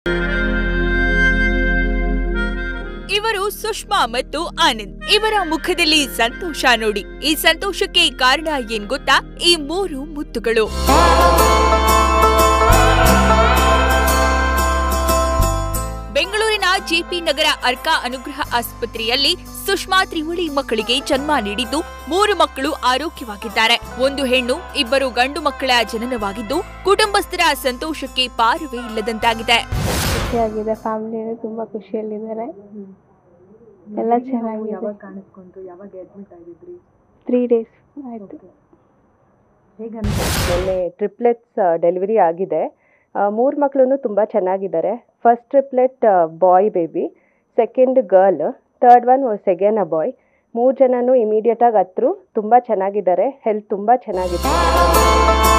ಇವರು ಸುಷ್ಮಾ ಮತ್ತು ಆನಂದ್ ಇವರ ಮುಖದಲ್ಲಿ ಸಂತೋಷ ನೋಡಿ ಈ ಸಂತೋಷಕ್ಕೆ ಕಾರಣ ಏನ್ ಗೊತ್ತಾ ಈ ಮೂರು ಮುತ್ತುಗಳು ಬೆಂಗಳೂರಿನ ಜೆಪಿ ನಗರ ಅರ್ಕಾ ಅನುಗ್ರಹ ಆಸ್ಪತ್ರೆಯಲ್ಲಿ ಸುಷ್ಮಾ ತ್ರಿವಳಿ ಮಕ್ಕಳಿಗೆ ಜನ್ಮ ನೀಡಿದ್ದು ಮೂರು ಮಕ್ಕಳು ಆರೋಗ್ಯವಾಗಿದ್ದಾರೆ ಒಂದು ಹೆಣ್ಣು ಇಬ್ಬರು ಗಂಡು ಮಕ್ಕಳ ಜನನವಾಗಿದ್ದು ಕುಟುಂಬಸ್ಥರ ಸಂತೋಷಕ್ಕೆ ಪಾರವೇ ಇಲ್ಲದಂತಾಗಿದೆ ಖುಷಿಯಾಗಿದೆ ಫ್ಯಾಮಿಲಿನೂ ತುಂಬ ಖುಷಿಯಲ್ಲಿದ್ದಾರೆ ಎಲ್ಲ ಚೆನ್ನಾಗಿದೆ ಯಾವಾಗ ಕಾಣಿಸ್ಕೊಂತು ಯಾವಾಗ ಅಡ್ಮಿಟ್ ಆಗಿದ್ರಿ ತ್ರೀ ಡೇಸ್ ಆಯಿತು ಹೇಗೆ ಮೊನ್ನೆ ಟ್ರಿಪ್ಲೆಟ್ಸ್ ಡೆಲಿವರಿ ಆಗಿದೆ ಮೂರು ಮಕ್ಕಳು ತುಂಬ ಚೆನ್ನಾಗಿದ್ದಾರೆ first triplet boy baby second girl third one second a boy ಮೂರು ಜನನೂ ಇಮಿಡಿಯೇಟಾಗಿ ಹತ್ರು ತುಂಬ ಚೆನ್ನಾಗಿದ್ದಾರೆ ಹೆಲ್ತ್ ತುಂಬ ಚೆನ್ನಾಗಿದೆ